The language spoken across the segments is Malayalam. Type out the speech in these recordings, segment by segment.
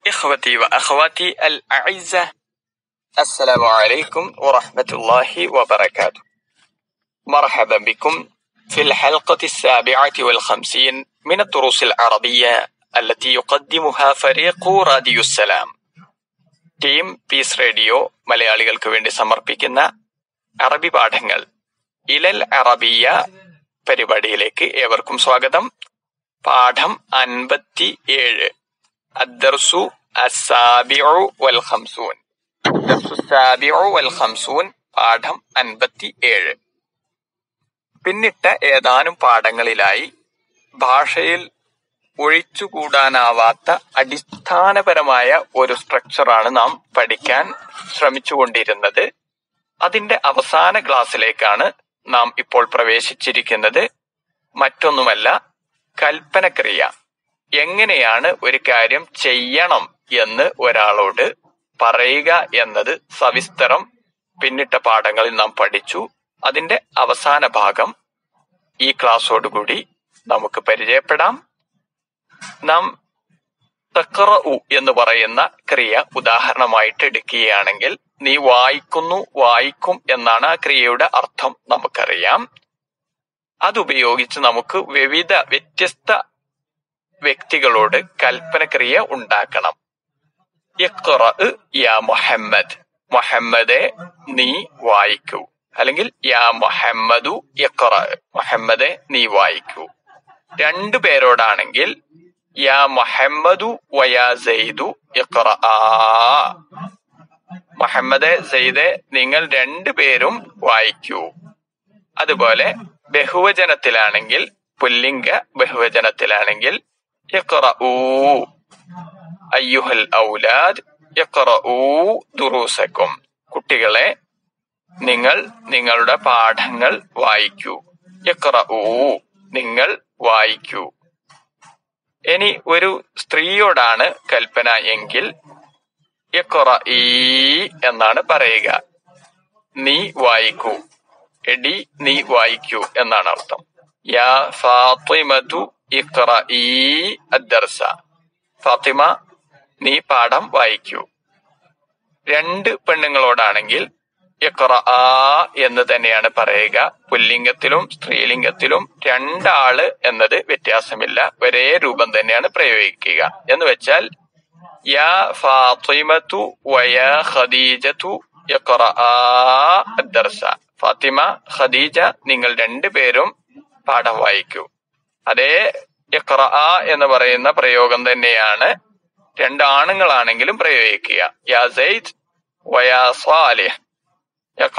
إخوتي وأخواتي الأعزة السلام عليكم ورحمة الله وبركاته مرحبا بكم في الحلقة السابعة والخمسين من الدروس العربية التي يقدمها فريق راديو السلام ടീം പീസ് റേഡിയോ മലയാളികൾക്ക് വേണ്ടി സമർപ്പിക്കുന്ന അറബി പാഠങ്ങൾ ഇലൽ അറബിയ പരിപാടിയിലേക്ക് ഏവർക്കും സ്വാഗതം പാഠം അൻപത്തി ഏഴ് അദ്ദർസു അസാബിഉ വൽ ഖംസൂൻ അദ്ദർസു സാബിഉ വൽ ഖംസൂൻ പാഠം അൻപത്തി ഏഴ് പിന്നിട്ട ഏതാനും പാഠങ്ങളിലായി ഭാഷയിൽ ഒഴിച്ചുകൂടാനാവാത്ത അടിസ്ഥാനപരമായ ഒരു സ്ട്രക്ചറാണ് നാം പഠിക്കാൻ ശ്രമിച്ചുകൊണ്ടിരുന്നത് അതിന്റെ അവസാന ക്ലാസ്സിലേക്കാണ് നാം ഇപ്പോൾ പ്രവേശിച്ചിരിക്കുന്നത് മറ്റൊന്നുമല്ല കൽപ്പനക്രിയ എങ്ങനെയാണ് ഒരു കാര്യം ചെയ്യണം എന്ന് ഒരാളോട് പറയുക എന്നത് സവിസ്തരം പിന്നിട്ട പാഠങ്ങളിൽ നാം പഠിച്ചു അതിന്റെ അവസാന ഭാഗം ഈ ക്ലാസ്സോടുകൂടി നമുക്ക് പരിചയപ്പെടാം നാം തക്കറു എന്ന് പറയുന്ന ക്രിയ ഉദാഹരണമായിട്ട് എടുക്കുകയാണെങ്കിൽ നീ വായിക്കുന്നു വായിക്കും എന്നാണ് ആ ക്രിയയുടെ അർത്ഥം നമുക്കറിയാം അതുപയോഗിച്ച് നമുക്ക് വിവിധ വ്യത്യസ്ത വ്യക്തികളോട് കൽപ്പനക്രിയ ഉണ്ടാക്കണം ഇഖ്റ യാ മുഹമ്മദ് മുഹമ്മദെ നീ വായിക്കൂ അല്ലെങ്കിൽ യാ മുഹമ്മദു ഇഖ്റ മുഹമ്മദെ നീ വായിക്കൂ രണ്ടു പേരോടാണെങ്കിൽ യാ മുഹമ്മദു വയാ സെയ്ദു ഇഖ്റ മുഹമ്മദെ സെയ്ദെ നിങ്ങൾ രണ്ടുപേരും വായിക്കൂ അതുപോലെ ബഹുവചനത്തിലാണെങ്കിൽ പുല്ലിംഗ ബഹുവചനത്തിലാണെങ്കിൽ ഇഖ്റഊ അയ്യുഹൽ ഔലാദ് ഇഖ്റഊ ദുറൂസക്കും കുട്ടികളെ നിങ്ങൾ നിങ്ങളുടെ പാഠങ്ങൾ വായിക്കൂ ഇഖ്റഊ നിങ്ങൾ വായിക്കൂ ഇനി ഒരു സ്ത്രീയോടാണ് കൽപ്പന എങ്കിൽ ഇഖ്റഈ എന്നാണ് പറയുക നീ വായിക്കൂ എടി നീ വായിക്കൂ എന്നാണ് അർത്ഥം യാ ഫാത്തിമതു ഇഖ്റഈ അദ്ദർസ ഫാത്തിമ നീ പാഠം വായിക്കൂ രണ്ട് പെണ്ണുങ്ങളോടാണെങ്കിൽ ഇഖ്റ എന്ന് തന്നെയാണ് പറയുക പുല്ലിംഗത്തിലും സ്ത്രീലിംഗത്തിലും രണ്ടാള് എന്നത് വ്യത്യാസമില്ല ഒരേ രൂപം തന്നെയാണ് പ്രയോഗിക്കുക എന്ന് വെച്ചാൽ യാ ഫാത്തിമതു വയാ ഖദീജതു ഇഖ്റ അദ്ദർസ ഫാത്തിമ ഖദീജ നിങ്ങൾ രണ്ടുപേരും പാഠം വായിക്കൂ അതേ ഇഖ്റ എന്ന് പറയുന്ന പ്രയോഗം തന്നെയാണ് രണ്ടാണുങ്ങളാണെങ്കിലും പ്രയോഗിക്കുക യാ സെയ്ദ് വയാ സാലിഹ് ഇഖ്റ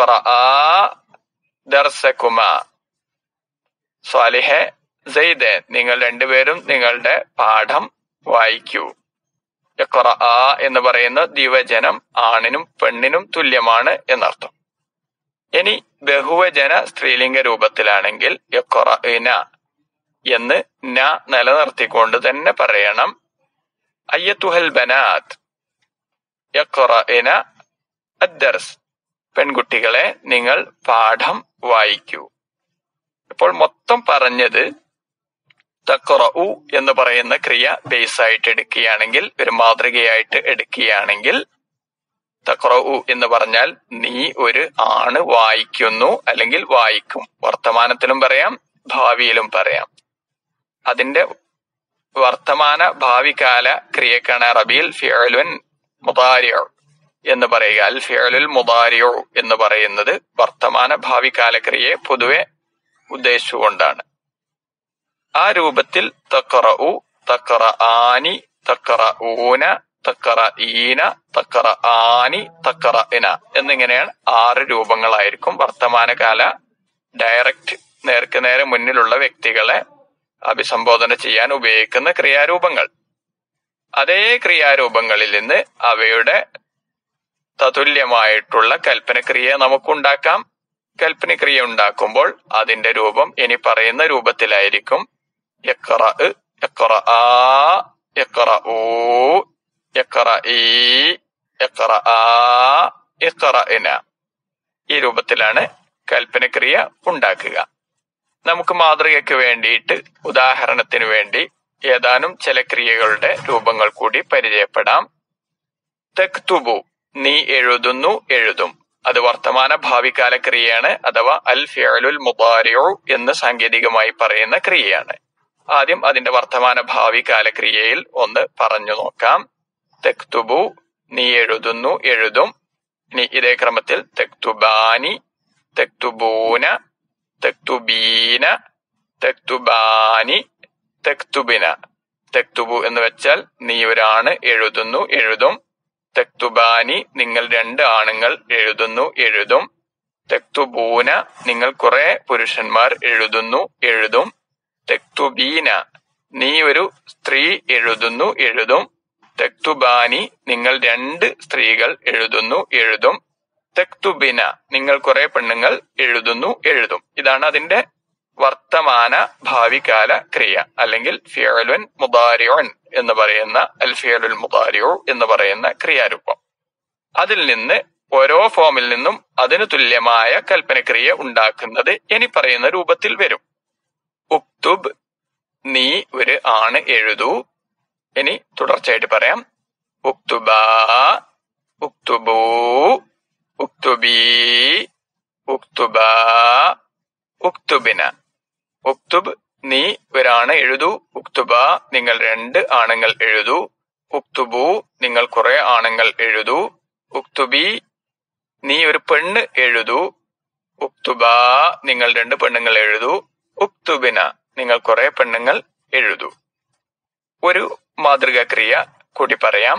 ദർസകുമ സാലിഹെ സെയ്ദെ നിങ്ങൾ രണ്ടുപേരും നിങ്ങളുടെ പാഠം വായിക്കൂ ഇഖ്റ എന്ന് പറയുന്ന ദിവചനം ആണിനും പെണ്ണിനും തുല്യമാണ് എന്നർത്ഥം ഇനി ബഹുവചന സ്ത്രീലിംഗ രൂപത്തിലാണെങ്കിൽ ഇഖ്റഇന എന്ന് ന നിലനിർത്തിക്കൊണ്ട് തന്നെ പറയണം അയ്യത്തുഹൽ ബനാത്ത് ഇഖ്റഇന അദ്ദർസ് പെൺകുട്ടികളെ നിങ്ങൾ പാഠം വായിക്കൂ ഇപ്പോൾ മൊത്തം പറഞ്ഞത് തക്കറു എന്ന് പറയുന്ന ക്രിയ ബേസ് ആയിട്ട് എടുക്കുകയാണെങ്കിൽ ഒരു മാതൃകയായിട്ട് എടുക്കുകയാണെങ്കിൽ തക്റു എന്ന് പറഞ്ഞാൽ നീ ഒരു ആണ് വായിക്കുന്നു അല്ലെങ്കിൽ വായിക്കും വർത്തമാനത്തിലും പറയാം ഭാവിയിലും പറയാം അതിന്റെ വർത്തമാന ഭാവികാല ക്രിയക്കാണ് അറബിയിൽ ഫിയലുൻ മുതാരിയോ എന്ന് പറയുക അൽ ഫിയലുൽ മുതാരിയോ എന്ന് പറയുന്നത് വർത്തമാന ഭാവികാല ക്രിയയെ പൊതുവെ ഉദ്ദേശിച്ചുകൊണ്ടാണ് ആ രൂപത്തിൽ തക്കറു തക്കറ ആനി തക്കറ ഊന തക്കറ ഈന തക്കറ ആനി തക്കറ ഇന എന്നിങ്ങനെയാണ് ആറ് രൂപങ്ങളായിരിക്കും വർത്തമാനകാല ഡയറക്റ്റ് നേർക്ക് നേരെ മുന്നിലുള്ള വ്യക്തികളെ അഭിസംബോധന ചെയ്യാൻ ഉപയോഗിക്കുന്ന ക്രിയാരൂപങ്ങൾ അതേ ക്രിയാരൂപങ്ങളിൽ നിന്ന് അവയുടെ തതുല്യമായിട്ടുള്ള കൽപ്പനക്രിയ നമുക്കുണ്ടാക്കാം കൽപ്പനക്രിയ ഉണ്ടാക്കുമ്പോൾ അതിന്റെ രൂപം ഇനി പറയുന്ന രൂപത്തിലായിരിക്കും ഇഖ്റ ഇഖ്റ ആ ഇഖ്റ ഊ ഇഖ്റ ഈ ഇഖ്റ ആ ഇഖ്റ ഇന ഈ രൂപത്തിലാണ് കൽപ്പനക്രിയ ഉണ്ടാക്കുക നമുക്ക് മാതൃകയ്ക്ക് വേണ്ടിയിട്ട് ഉദാഹരണത്തിന് വേണ്ടി ഏതാനും ചില ക്രിയകളുടെ രൂപങ്ങൾ കൂടി പരിചയപ്പെടാം തെക്തുബു നീ എഴുതുന്നു എഴുതും അത് വർത്തമാന ഭാവികാല ക്രിയയാണ് അഥവാ അൽ ഫിഅലുൽ മുബാരിഉ എന്ന് സാങ്കേതികമായി പറയുന്ന ക്രിയയാണ് ആദ്യം അതിന്റെ വർത്തമാന ഭാവി കാലക്രിയയിൽ ഒന്ന് പറഞ്ഞു നോക്കാം തെക്തുബു നീ എഴുതുന്നു എഴുതും ഇനി ഇതേ ക്രമത്തിൽ തെക്തുബാനി തെക്തുബൂന തെക്തുബീന തെക്തുബാനി തെക്തുബിന തെക്തുബു എന്ന് വെച്ചാൽ നീ ഒരാണ് എഴുതുന്നു എഴുതും തെക്തുബാനി നിങ്ങൾ രണ്ട് ആണുങ്ങൾ എഴുതുന്നു എഴുതും തെക്തുബൂന നിങ്ങൾ കുറെ പുരുഷന്മാർ എഴുതുന്നു എഴുതും തെക്തുബീന നീ ഒരു സ്ത്രീ എഴുതുന്നു എഴുതും തെക്തുബാനി നിങ്ങൾ രണ്ട് സ്ത്രീകൾ എഴുതുന്നു എഴുതും തെക്തുബിന നിങ്ങൾ കുറെ പെണ്ണുങ്ങൾ എഴുതുന്നു എഴുതും ഇതാണ് അതിന്റെ വർത്തമാന ഭാവികാല ക്രിയ അല്ലെങ്കിൽ ഫിയലുൻ മുദാരിഉൻ എന്ന് പറയുന്ന അൽ ഫിയലുൽ മുദാരിഉ എന്ന് പറയുന്ന ക്രിയാരൂപം അതിൽ നിന്ന് ഓരോ ഫോമിൽ നിന്നും അതിന് തുല്യമായ കൽപ്പനക്രിയ ഉണ്ടാക്കുന്നത് ഇനി പറയുന്ന രൂപത്തിൽ വരും ഉക്തുബ് നീ ഒരു ആണ് എഴുതൂ ഇനി തുടർച്ചയായിട്ട് പറയാം ഉക്തുബാ ഉക്തുബൂ ഉക്തുബീ ഉക്തുബാ ഉക്തുബിന ഉക്തുബ് നീ ഒരാണ് എഴുതൂ ഉക്തുബ നിങ്ങൾ രണ്ട് ആണുങ്ങൾ എഴുതൂ ഉക്തുബു നിങ്ങൾ കുറെ ആണുങ്ങൾ എഴുതൂ ഉക്തുബി നീ ഒരു പെണ്ണ് എഴുതൂ ഉക്തുബ നിങ്ങൾ രണ്ട് പെണ്ണുങ്ങൾ എഴുതൂ ഉക്തുബിന നിങ്ങൾ കുറെ പെണ്ണുങ്ങൾ എഴുതൂ ഒരു മാതൃകാ ക്രിയ കൂടി പറയാം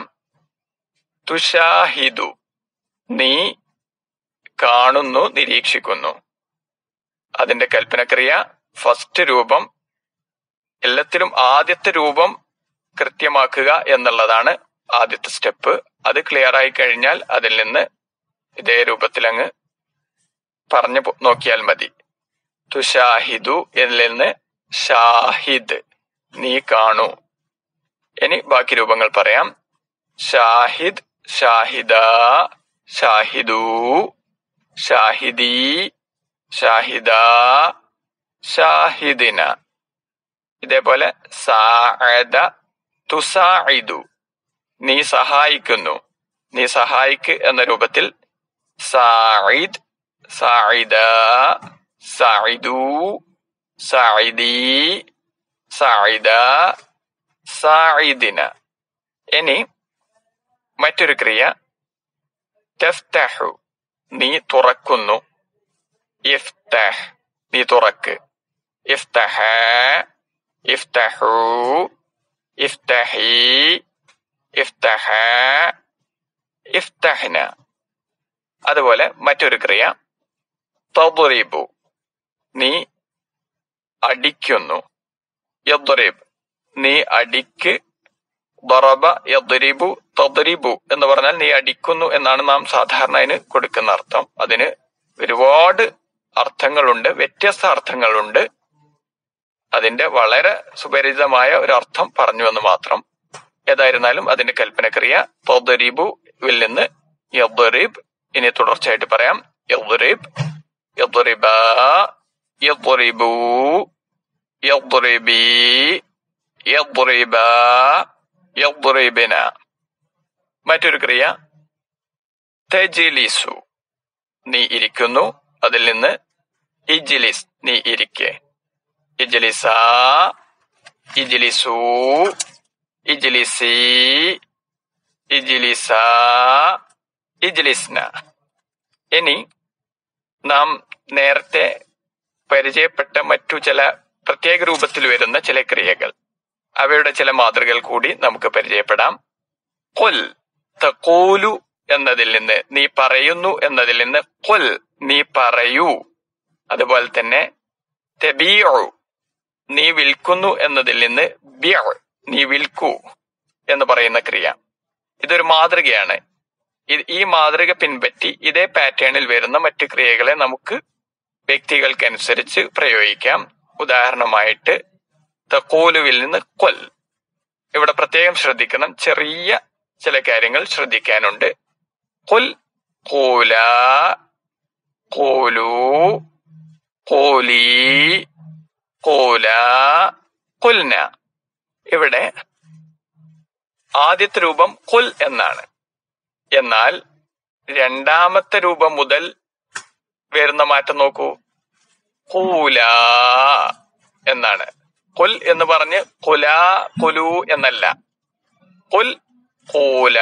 തുഷാഹിദു നീ കാണുന്നു നിരീക്ഷിക്കുന്നു അതിന്റെ കൽപ്പനക്രിയ ഫസ്റ്റ് രൂപം എല്ലാത്തിലും ആദ്യത്തെ രൂപം കൃത്യമാക്കുക എന്നുള്ളതാണ് ആദ്യത്തെ സ്റ്റെപ്പ് അത് ക്ലിയർ ആയി കഴിഞ്ഞാൽ അതിൽ നിന്ന് ഇതേ രൂപത്തിൽ അങ്ങ് പറഞ്ഞു പോ- നോക്കിയാൽ മതി തുഷാഹിദു എന്നിൽ നിന്ന് ഷാഹിദ് നീ കാണൂ ഇനി ബാക്കി രൂപങ്ങൾ പറയാം ഷാഹിദ് ഷാഹിദ ഷാഹിദു ഷാഹിദി ഷാഹിദ ഷാഹിദിന ഇതേപോലെ സാഅദ തുസാഇദു നീ സഹായിക്കുന്നു നീ സഹായിക്ക് എന്ന രൂപത്തിൽ സായിദ് സായിദ സായിദു സായിദി സായിദ സായിദിന ഇനി മറ്റൊരു ക്രിയ തഫ്തഹു നീ തുറക്കുന്നു ഇഫ്തഹ് നീ തുറക്ക് ഇഫ്തഹ ഇഫ്തഹു ഇഫ്തഹി ഇഫ്തഹ ഇഫ്തഹ്ന അതുപോലെ മറ്റൊരു ക്രിയ തദ്രിബു നീ അടിക്കുന്നു യദ്രിബ് നീ അടിക്ക് ദറബ യദ്രിബു തദ്രിബു എന്ന് പറഞ്ഞാൽ നീ അടിക്കുന്നു എന്നാണ് നാം സാധാരണ അതിന് കൊടുക്കുന്ന അർത്ഥം അതിന് ഒരുപാട് അർത്ഥങ്ങളുണ്ട് വ്യത്യസ്ത അർത്ഥങ്ങളുണ്ട് അതിന്റെ വളരെ സുപരിചിതമായ ഒരു അർത്ഥം പറഞ്ഞു എന്ന് മാത്രം ഏതായിരുന്നാലും അതിന്റെ കൽപ്പനക്രിയ തദ്രിബുവിൽ നിന്ന് യദ്രിബ് ഇനി തുടർച്ചയായിട്ട് പറയാം യദ്രിബ് യദ്രിബ യദ്രിബു യദ്രിബി യദ്രിബ യദ്രിബിന മറ്റൊരു ക്രിയ തെജിലിസു നീ ഇരിക്കുന്നു അതിൽ നിന്ന് ഇജ്ലിസ് നീ ഇരിക്കെ ഇജ്ലിസ ഇജ്ലിസു ഇജ്ലിസി ഇജ്ലിസ ഇജ്ലിസ്ന ഇനി നാം നേരത്തെ പരിചയപ്പെട്ട മറ്റു ചില പ്രത്യേക രൂപത്തിൽ വരുന്ന ചില ക്രിയകൾ അവയുടെ ചില മാതൃകകൾ കൂടി നമുക്ക് പരിചയപ്പെടാം കൊൽ തഖൂലു എന്നതിൽ നിന്ന് നീ പറയുന്നു എന്നതിൽ നിന്ന് കൊൽ നീ പറയൂ അതുപോലെ തന്നെ തെബീഉ നീ വിൽക്കുന്നു എന്നതിൽ നിന്ന് ബിഅ നീ വിൽക്കൂ എന്ന് പറയുന്ന ക്രിയ ഇതൊരു മാതൃകയാണ് ഇത് ഈ മാതൃക പിൻപറ്റി ഇതേ പാറ്റേണിൽ വരുന്ന മറ്റു ക്രിയകളെ നമുക്ക് വ്യക്തികൾക്കനുസരിച്ച് പ്രയോഗിക്കാം ഉദാഹരണമായിട്ട് തക്കോലുവിൽ നിന്ന് കൊൽ ഇവിടെ പ്രത്യേകം ശ്രദ്ധിക്കണം ചെറിയ ചില കാര്യങ്ങൾ ശ്രദ്ധിക്കാനുണ്ട് കൊൽ കോല കോലു കോലി കോല കൊൽന ഇവിടെ ആദ്യത്തെ രൂപം കൊൽ എന്നാണ് എന്നാൽ രണ്ടാമത്തെ രൂപം മുതൽ വരുന്ന മാറ്റം നോക്കൂ കൂല എന്നാണ് കുൽ എന്ന് പറഞ്ഞ് കുല കുലു എന്നല്ല കുൽ കൂല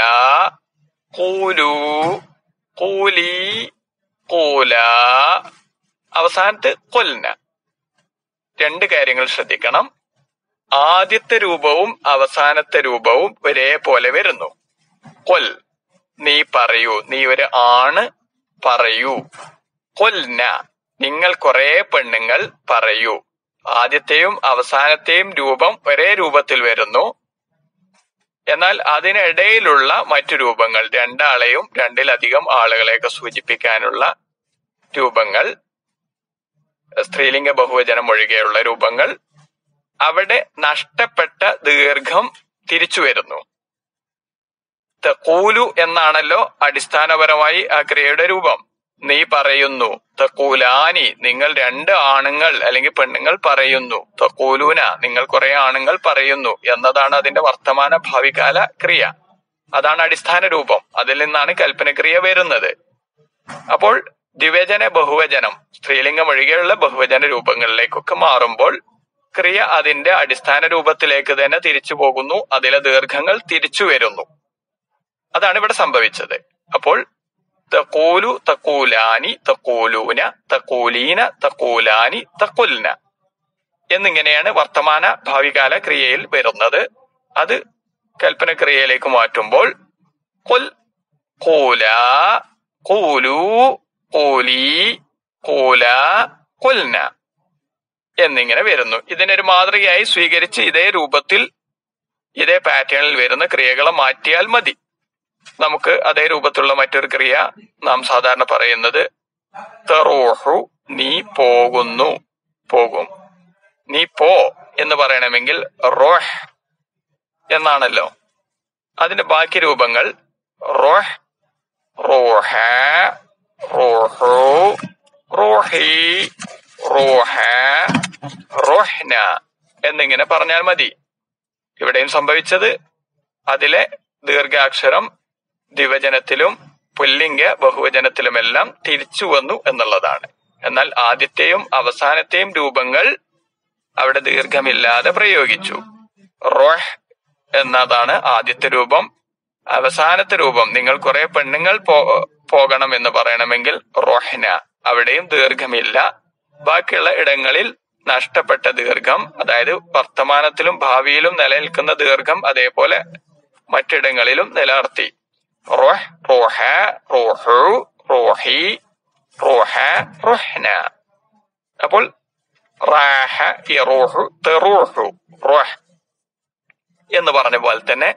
കൂലു കൂലി കൂല അവസാനത്ത് കൊൽന രണ്ട് കാര്യങ്ങൾ ശ്രദ്ധിക്കണം ആദ്യത്തെ രൂപവും അവസാനത്തെ രൂപവും ഒരേപോലെ വരുന്നു കൊൽ നീ പറയൂ നീ ഒരു ആണ് പറയൂ കൊൽന നിങ്ങൾ കുറെ പെണ്ണുങ്ങൾ പറയൂ ആദ്യത്തെയും അവസാനത്തെയും രൂപം ഒരേ രൂപത്തിൽ വരുന്നു എന്നാൽ അതിനിടയിലുള്ള മറ്റു രൂപങ്ങൾ രണ്ടാളെയും രണ്ടിലധികം ആളുകളെയൊക്കെ സൂചിപ്പിക്കാനുള്ള രൂപങ്ങൾ സ്ത്രീലിംഗ ബഹുവചനം ഒഴികെയുള്ള രൂപങ്ങൾ അവിടെ നഷ്ടപ്പെട്ട ദീർഘം തിരിച്ചു വരുന്നു തക്കൂലു എന്നാണല്ലോ അടിസ്ഥാനപരമായി ആ ക്രിയയുടെ രൂപം നീ പറയുന്നു തക്കൂലാനി നിങ്ങൾ രണ്ട് ആണുങ്ങൾ അല്ലെങ്കിൽ പെണ്ണുങ്ങൾ പറയുന്നു തക്കൂലൂന നിങ്ങൾ കുറെ ആണുങ്ങൾ പറയുന്നു എന്നതാണ് അതിന്റെ വർത്തമാന ഭാവികാല ക്രിയ അതാണ് അടിസ്ഥാന രൂപം അതിൽ നിന്നാണ് കൽപ്പനക്രിയ വരുന്നത് അപ്പോൾ ദ്വിവചന ബഹുവചനം സ്ത്രീലിംഗം ഒഴികെയുള്ള ബഹുവചന രൂപങ്ങളിലേക്കൊക്കെ മാറുമ്പോൾ ക്രിയ അതിന്റെ അടിസ്ഥാന രൂപത്തിലേക്ക് തന്നെ തിരിച്ചു പോകുന്നു അതിലെ ദീർഘങ്ങൾ തിരിച്ചു വരുന്നു അതാണ് ഇവിടെ സംഭവിച്ചത് അപ്പോൾ തക്കൂലു തക്കൂലാനി തക്കൂലൂന തക്കൂലീന തക്കൂലാനി തക്കുൽന എന്നിങ്ങനെയാണ് വർത്തമാന ഭാവികാല ക്രിയയിൽ വരുന്നത് അത് കൽപ്പന ക്രിയയിലേക്ക് മാറ്റുമ്പോൾ കുൽ കൂല കൂലു കൂലി കൂല കുൽന എന്നിങ്ങനെ വരുന്നു ഇതിനൊരു മാതൃകയായി സ്വീകരിച്ച് ഇതേ രൂപത്തിൽ ഇതേ പാറ്റേണിൽ വരുന്ന ക്രിയകളെ മാറ്റിയാൽ മതി നമുക്ക് അതേ രൂപത്തിലുള്ള മറ്റൊരു ക്രിയ നാം സാധാരണ പറയുന്നത് തെറോഹു നീ പോകുന്നു പോകും നീ പോ എന്ന് പറയണമെങ്കിൽ റോഹ് എന്നാണല്ലോ അതിന്റെ ബാക്കി രൂപങ്ങൾ റോഹ് റോഹ റോഹു റോഹി റോഹ റോഹ്ന എന്നിങ്ങനെ പറഞ്ഞാൽ മതി ഇവിടെയും സംഭവിച്ചത് അതിലെ ദീർഘാക്ഷരം ദ്വിവചനത്തിലും പുല്ലിംഗ ബഹുവചനത്തിലുമെല്ലാം തിരിച്ചു വന്നു എന്നുള്ളതാണ് എന്നാൽ ആദ്യത്തെയും അവസാനത്തെയും രൂപങ്ങൾ അവിടെ ദീർഘമില്ലാതെ പ്രയോഗിച്ചു റോഹ് എന്നതാണ് ആദ്യത്തെ രൂപം അവസാനത്തെ രൂപം നിങ്ങൾ കുറെ പെണ്ണുങ്ങൾ പോ പോകണം എന്ന് പറയണമെങ്കിൽ റോഹ്ന അവിടെയും ദീർഘമില്ല ബാക്കിയുള്ള ഇടങ്ങളിൽ നഷ്ടപ്പെട്ട ദീർഘം അതായത് വർത്തമാനത്തിലും ഭാവിയിലും നിലനിൽക്കുന്ന ദീർഘം അതേപോലെ മറ്റിടങ്ങളിലും നിലനിർത്തി റോഹ് റോഹ റോഹു റോഹി റോഹ റോഹ്ന അപ്പോൾ റാഹ യറൂഹു തെറൂഹു റോഹ് എന്ന് പറഞ്ഞ പോലെ തന്നെ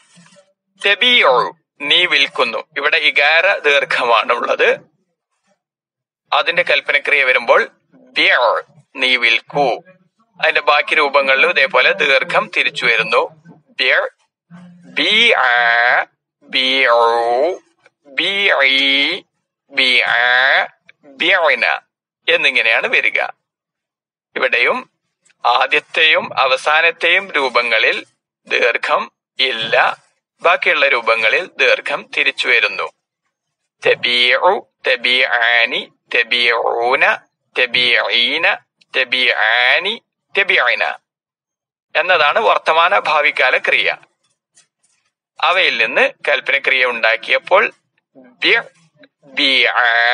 തെബിയോ നീ വിൽക്കുന്നു ഇവിടെ ഇകാര ദീർഘമാണ് ഉള്ളത് അതിന്റെ കൽപ്പനക്രിയ വരുമ്പോൾ ബിയർ നീ വിൽക്കൂ അതിന്റെ ബാക്കി രൂപങ്ങളിലും ഇതേപോലെ ദീർഘം തിരിച്ചു വരുന്നു ബിയർ ബി ബിയു ബിഇ ബിഅ ബിഅന എന്നിങ്ങനെയാണ് വരിക ഇവിടെയും ആദ്യത്തെയും അവസാനത്തെയും രൂപങ്ങളിൽ ദീർഘം ഇല്ല ബാക്കിയുള്ള രൂപങ്ങളിൽ ദീർഘം തിരിച്ചു വരുന്നു തബീഉ തബീആനി തബീഊന തബീഈന തബീആനി തബീഇന എന്നതാണ് വർത്തമാന ഭാവികാല ക്രിയ അവയിൽ നിന്ന് കൽപ്പനക്രിയ ഉണ്ടാക്കിയപ്പോൾ ബി ബിഅ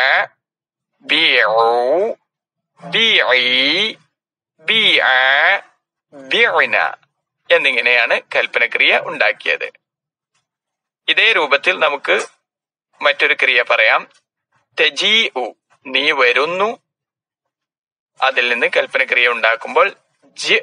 ബിഉ ബിഇ ബിഅ ബിഅന എന്നിങ്ങനെയാണ് കൽപ്പനക്രിയ ഉണ്ടാക്കിയത് ഇതേ രൂപത്തിൽ നമുക്ക് മറ്റൊരു ക്രിയ പറയാം തെജീ ഉ നീ വരുന്നു അതിൽ നിന്ന് കൽപ്പനക്രിയ ഉണ്ടാക്കുമ്പോൾ ജി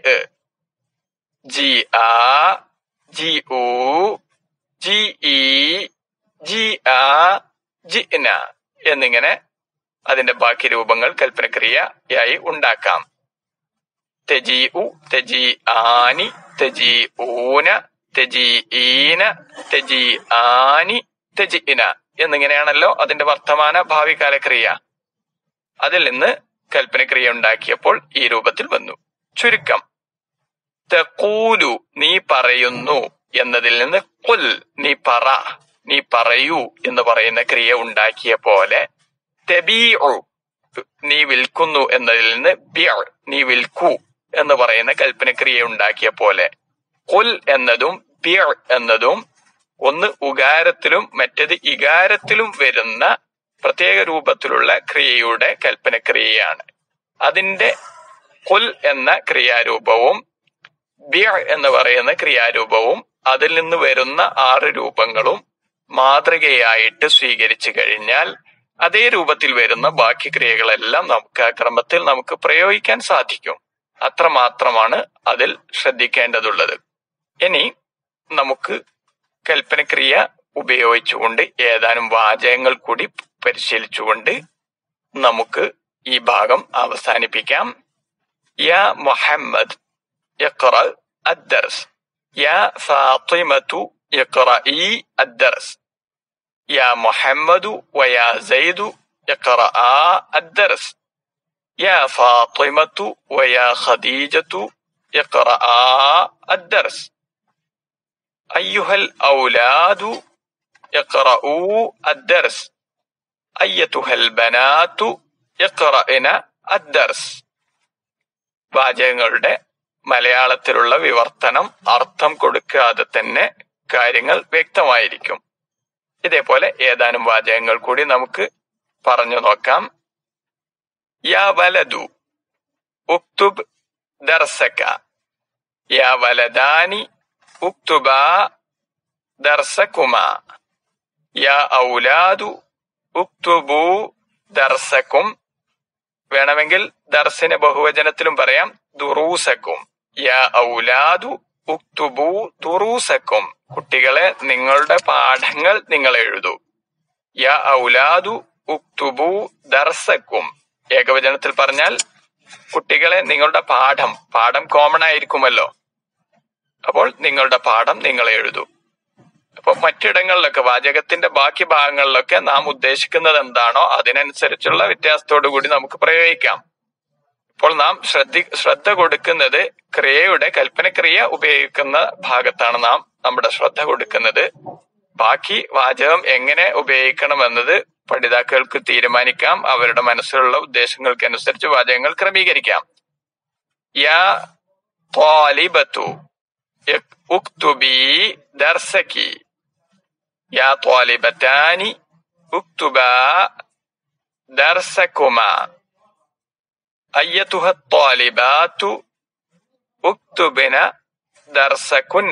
ജി ആ ജി ഉ ജി ഇ ജി ആ ജിന എന്നിങ്ങനെ അതിന്റെ ബാക്കി രൂപങ്ങൾ കൽപ്പനക്രിയയായി ഉണ്ടാക്കാം തെജി ഉ തെജി ആനി തെജി ഊന തെജി ഈന തെജി ആനി തെജി ഇന എന്നിങ്ങനെയാണല്ലോ അതിന്റെ വർത്തമാന ഭാവി കാലക്രിയ അതിൽ നിന്ന് കൽപ്പനക്രിയ ഉണ്ടാക്കിയപ്പോൾ ഈ രൂപത്തിൽ വന്നു ചുരുക്കം തെക്കൂലു നീ പറയുന്നു എന്നതിൽ നിന്ന് കുൽ നീ പറ നീ പറയൂ എന്ന് പറയുന്ന ക്രിയ ഉണ്ടാക്കിയ പോലെ തെബീഉ നീ വിൽക്കുന്നു എന്നതിൽ നിന്ന് ബിഅ നീ വിൽക്കൂ എന്ന് പറയുന്ന കൽപ്പനക്രിയ ഉണ്ടാക്കിയ പോലെ കുൽ എന്നതും ബിഅ എന്നതും ഒന്ന് ഉകാരത്തിലും മറ്റത് ഇകാരത്തിലും വരുന്ന പ്രത്യേക രൂപത്തിലുള്ള ക്രിയയുടെ കൽപ്പനക്രിയയാണ് അതിന്റെ കുൽ എന്ന ക്രിയാരൂപവും ബിഅ എന്ന് പറയുന്ന ക്രിയാരൂപവും അതിൽ നിന്ന് വരുന്ന ആറ് രൂപങ്ങളും മാതൃകയായിട്ട് സ്വീകരിച്ചു കഴിഞ്ഞാൽ അതേ രൂപത്തിൽ വരുന്ന ബാക്കി ക്രിയകളെല്ലാം നമുക്ക് ആ ക്രമത്തിൽ നമുക്ക് പ്രയോഗിക്കാൻ സാധിക്കും അത്രമാത്രമാണ് അതിൽ ശ്രദ്ധിക്കേണ്ടതുള്ളത് ഇനി നമുക്ക് കൽപ്പനക്രിയ ഉപയോഗിച്ചുകൊണ്ട് ഏതാനും വാചകങ്ങൾ കൂടി പരിശീലിച്ചുകൊണ്ട് നമുക്ക് ഈ ഭാഗം അവസാനിപ്പിക്കാം യാ മുഹമ്മദ് اقرأ الدرس يا فاطمة اقرأي الدرس يا محمد ويا زيد اقرأا الدرس يا فاطمة ويا خديجة اقرأا الدرس أيها الأولاد اقرأوا الدرس أيتها البنات اقرأن الدرس വാചകങ്ങളുടെ മലയാളത്തിലുള്ള വിവർത്തനം അർത്ഥം കൊടുക്കാതെ തന്നെ കാര്യങ്ങൾ വ്യക്തമായിരിക്കും ഇതേപോലെ ഏതാനും വാചകങ്ങൾ കൂടി നമുക്ക് പറഞ്ഞു നോക്കാം യാ വലതു ഉക്തുബ് ദർസക യാ വലദാനി ഉക്തുബ ദർസകുമ യാ ഔലാദു ഉക്തുബു ദർസക്കും വേണമെങ്കിൽ ദർസിന് ബഹുവചനത്തിലും പറയാം ദുറൂസക്കും യാ ഔലാദു ഉക്തുബു ദുറൂസക്കും കുട്ടികളെ നിങ്ങളുടെ പാഠങ്ങൾ നിങ്ങൾ എഴുതൂ യാ ഔലാദു ഉക്തുബു ദർസക്കും ഏകവചനത്തിൽ പറഞ്ഞാൽ കുട്ടികളെ നിങ്ങളുടെ പാഠം പാഠം കോമൺ ആയിരിക്കുമല്ലോ അപ്പോൾ നിങ്ങളുടെ പാഠം നിങ്ങൾ എഴുതൂ അപ്പൊ മറ്റിടങ്ങളിലൊക്കെ വാചകത്തിന്റെ ബാക്കി ഭാഗങ്ങളിലൊക്കെ നാം ഉദ്ദേശിക്കുന്നത് എന്താണോ അതിനനുസരിച്ചുള്ള വ്യത്യാസത്തോടു കൂടി നമുക്ക് പ്രയോഗിക്കാം ഇപ്പോൾ നാം ശ്രദ്ധി ശ്രദ്ധ കൊടുക്കുന്നത് ക്രിയയുടെ കൽപ്പനക്രിയ ഉപയോഗിക്കുന്ന ഭാഗത്താണ് നാം നമ്മുടെ ശ്രദ്ധ കൊടുക്കുന്നത് ബാക്കി വാചകം എങ്ങനെ ഉപയോഗിക്കണം എന്നത് പഠിതാക്കൾക്ക് തീരുമാനിക്കാം അവരുടെ മനസ്സിലുള്ള ഉദ്ദേശങ്ങൾക്കനുസരിച്ച് വാചകങ്ങൾ ക്രമീകരിക്കാം യാ ത്വാലിബത്തു ഉക്തുബി ദർസക്കി യാ ത്വാലിബത്താനി ഉക്തുബാ ദർസക്കുമാ أيتها الطالبات اكتبن درسكن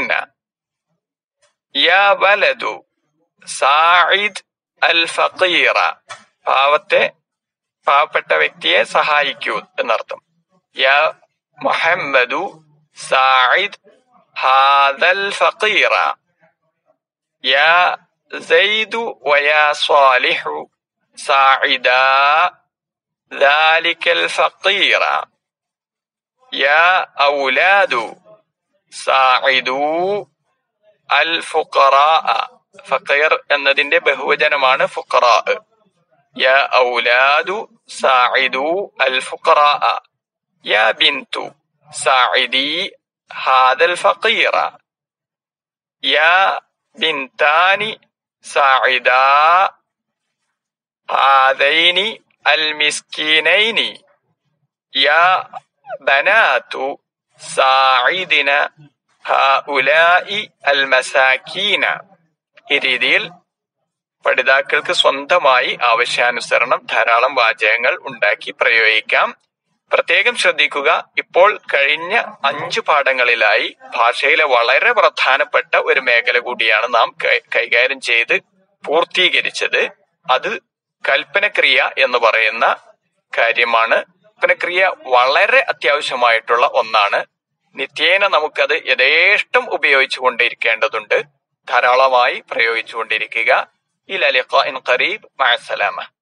يا ولد സായിദ് അൽ ഫീറ പാവത്തെ പാവപ്പെട്ട വ്യക്തിയെ സഹായിക്കൂ എന്നർത്ഥം യാ മുഹമ്മദു സായിദ് ഹാദൽ ഫീറ യാ സെയ്ദു വയാ സ്വാലിഹു സായിദാ ذلك الفقير يا أولاد ساعدوا الفقراء ഫക്കീർ എന്നതിന്റെ ബഹുവചനമാണ് ഫുഖറാ യാ ഔലാദു സായിദു അൽ ഫുഖറാ യാ ബിന്തു സായിദി ഹാദൽ ഫഖീറ യാ ബിന്താനി സായിദാ ഹാദൈനി المسكينين يا بنات ساعدنا هؤلاء المساكين ഈ രീതിയിൽ പഠിതാക്കൾക്ക് സ്വന്തമായി ആവശ്യാനുസരണം ധാരാളം വാചകങ്ങൾ ഉണ്ടാക്കി പ്രയോഗിക്കാം പ്രത്യേകം ശ്രദ്ധിക്കുക ഇപ്പോൾ കഴിഞ്ഞ അഞ്ചു പാഠങ്ങളിലായി ഭാഷയിലെ വളരെ പ്രധാനപ്പെട്ട ഒരു മേഖല കൂടിയാണ് നാം കൈകാര്യം ചെയ്ത് പൂർത്തീകരിച്ചത് അത് കൽപ്പനക്രിയ എന്ന് പറയുന്ന കാര്യമാണ് കൽപ്പനക്രിയ വളരെ അത്യാവശ്യമായിട്ടുള്ള ഒന്നാണ് നിത്യേന നമുക്കത് യഥേഷ്ടം ഉപയോഗിച്ചുകൊണ്ടിരിക്കേണ്ടതുണ്ട് ധാരാളമായി പ്രയോഗിച്ചുകൊണ്ടിരിക്കുക ഇലലിഖ ഇൻ ഖരീബ് മഅസലാമ